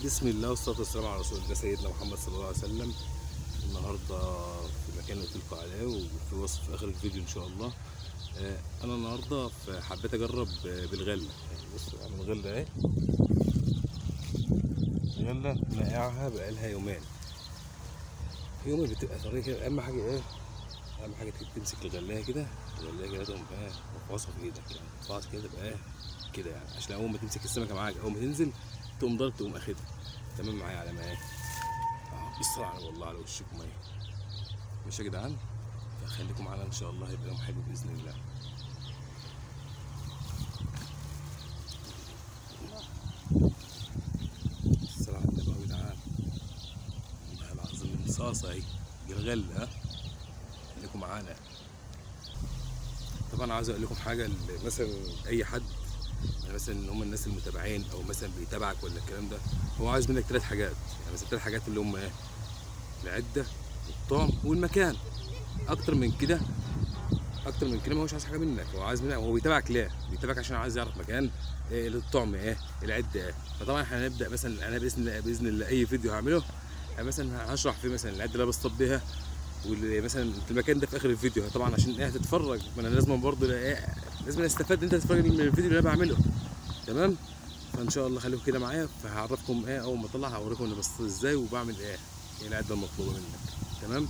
بسم الله والصلاة والسلام على رسول الله سيدنا محمد صلى الله عليه وسلم النهاردة في مكان قلت لكم عليه وفي وصف آخر الفيديو إن شاء الله آه، أنا النهاردة في- حبيت أجرب آه، بالغلة يعني بصوا يعني الغلة أهي الغلة نقعها بقالها يومين يومين بتبقى طرية كده أهم حاجة إيه أهم حاجة تيجي تمسك الغلاية كده الغلاية كده تقوم إيه مفعصة في إيدك يعني مفعصة كده تبقى إيه كده يعني عشان أول ما تمسك السمكة معاك أول ما تنزل تقوم ضارب تقوم أخدها تمام معايا على ما ايه اه بالصراحه والله على وشكم ايه ماشي يا جدعان فخليكم معانا ان شاء الله هيبقى يوم حلو باذن الله الصراحه على النبي يا جدعان والله العظيم رصاصه اهي دي الغله ها خليكم معانا طبعا عاوز اقول لكم حاجه ل- مثلا اي حد يعني مثلا ان هم الناس المتابعين او مثلا بيتابعك ولا الكلام ده هو عايز منك ثلاث حاجات يعني مثلا ثلاث حاجات اللي هم ايه العده والطعم والمكان اكتر من كده اكتر من كده ما هوش عايز حاجه منك هو عايز منك هو بيتابعك ليه بيتابعك عشان عايز يعرف مكان إيه الطعم ايه العده ايه فطبعا احنا هنبدا مثلا انا باذن الله باذن الله اي فيديو هعمله يعني مثلا هشرح فيه مثلا العده اللي أنا بصطاد بيها واللي مثلا في المكان ده في اخر الفيديو طبعا عشان ايه تتفرج ما انا لازم برضه إيه لازم استفاد انت تتفرج من الفيديو اللي انا بعمله تمام فان شاء الله خليكم كده معايا فهعرفكم ايه اول ما اطلع هوريكم انا بصطاد ازاي وبعمل ايه ايه العده المطلوبه منك تمام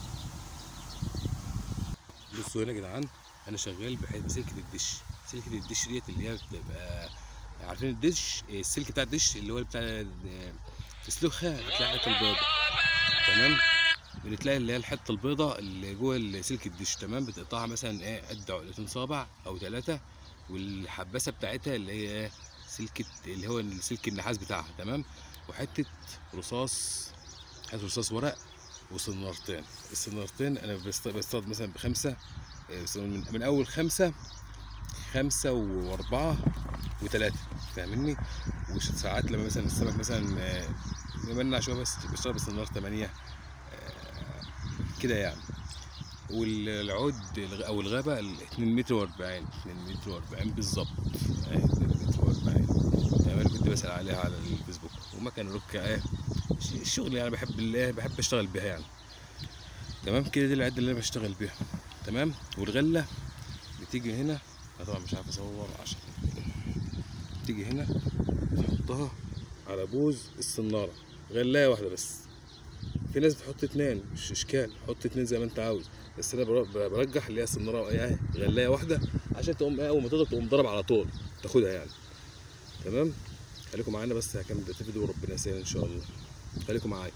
بصوا هنا يا جدعان انا شغال بحيث بسلكه الدش سلكه الدش ديت اللي هي بتبقى عارفين الدش السلك بتاع الدش اللي هو بتاع تسلخها بتلاقي حته البيضه تمام بتلاقي اللي هي الحته البيضه اللي جوه سلك الدش تمام بتقطعها مثلا ايه قد عقلتين صابع او ثلاثه والحباسه بتاعتها اللي هي ايه سلكه اللي هو السلك النحاس بتاعها تمام وحته رصاص حته رصاص ورق وسنارتين السنارتين انا بست- بصطاد مثلا بخمسه إيه، بس من, من اول خمسه خمسه واربعه وثلاثه فاهمني وساعات لما مثلا السمك مثلا آه، يمنع شويه بس بشتغل بالسناره 8 كده يعني والعود الغ- او الغابه ال 2 متر و40 2 متر و40 بالظبط اهي 2 متر و40 تمام انا كنت بسال عليها على الفيسبوك ومكان ركع ايه ش- الشغل يعني بحب الايه بحب اشتغل بيها يعني تمام كده دي العده اللي انا بشتغل بيها تمام والغله بتيجي هنا انا طبعا مش عارف اصور عشان تيجي هنا تحطها على بوز الصناره غلايه واحده بس في ناس بتحط اتنين مش اشكال حط اتنين زي ما انت عاوز بس انا بر- برجح اللي هي الصناره ايه غلايه واحده عشان تقوم ايه اول ما تضرب تقوم ضرب على طول تاخدها يعني تمام خليكم معانا بس هكمل بقية الفيديو وربنا يسهل ان شاء الله خليكم معايا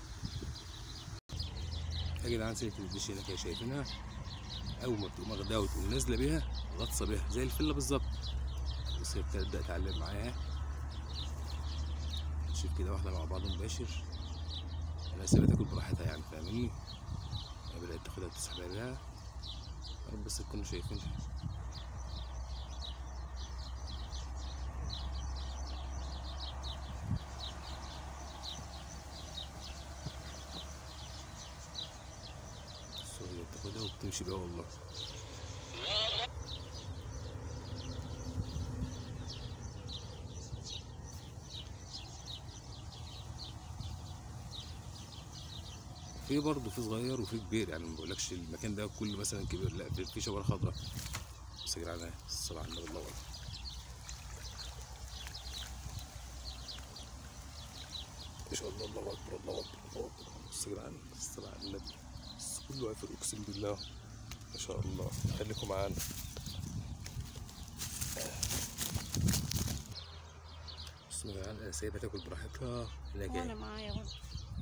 يا جدعان سلك الدش هنا كده شايفينها اول ما بتقوم واخداها وتقوم نازله بيها غطسه بيها زي الفله بالظبط بص هي بتبدا تعلم معايا نشوف كده واحده مع بعض مباشر انا سيبها تاكل براحتها يعني فاهمني هي بدات تاخدها وتسحبها بيها يا رب بس تكونوا شايفينها بصوا هي بتاخدها وبتمشي بيها والله في برضه في صغير وفي كبير يعني ما بقولكش المكان ده كله مثلا كبير لا في- في شجره خضراء بس يا جدعان اهي، الصلاة على النبي الله أكبر. ما شاء الله الله اكبر الله اكبر الله اكبر بص يا جدعان الصلاة على النبي بس كله عافر اقسم بالله ما شاء الله خليكم معانا بص يا جدعان انا سايبها تاكل براحتها هناك وانا اهي. معايا اهو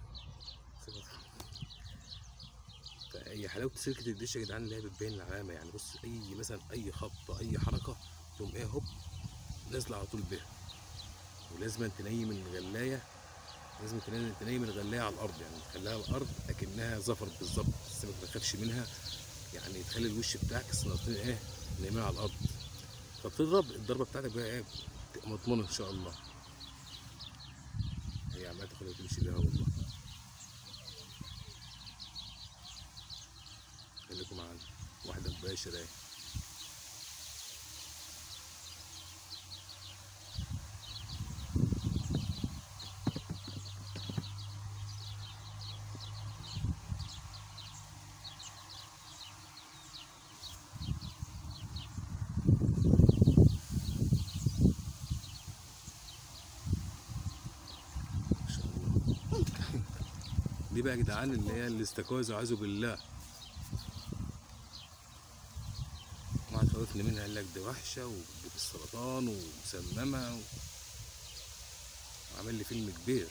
هي حلاوه سلكه الدش يا جدعان اللي هي بتبين العلامه يعني بص اي مثلا اي خبطه اي حركه تقوم ايه هوب نازله على طول بيها ولازم تنيم الغلايه لازم تنيم تنيم الغلايه على الارض يعني تخليها على الارض اكنها زفر بالظبط السمك ما تخافش منها يعني تخلي الوش بتاعك السنارتين ايه نايمين على الارض فبتضرب الضربه بتاعتك بقى ايه تبقى مضمونه ان شاء الله هي عماله تاخدها وتمشي بيها والله خليكم معانا واحدة مباشرة اهي دي بقى يا جدعان اللي هي الاستاكوزا اعوذ بالله ما خوفني منها قال لك دي وحشه وبتجيب السرطان ومسممه و... وعمل لي فيلم كبير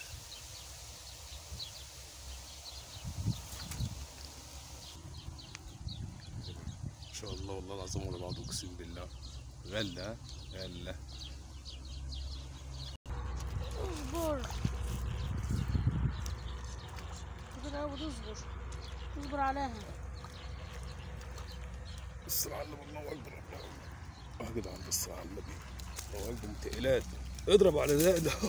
ما شاء الله والله العظيم ولا بعض اقسم بالله غله غله اصبر كده هو تصبر اصبر عليها بص على النبي الله اكبر الله اكبر اه يا جدعان بص على النبي الله اكبر متقلات اضرب على ده ده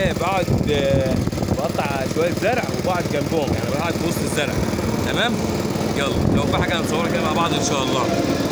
ايه بقعد آه، بقطع شويه زرع وبقعد جنبهم يعني بقعد في وسط الزرع تمام يلا لو في حاجه هنصورها كده مع بعض ان شاء الله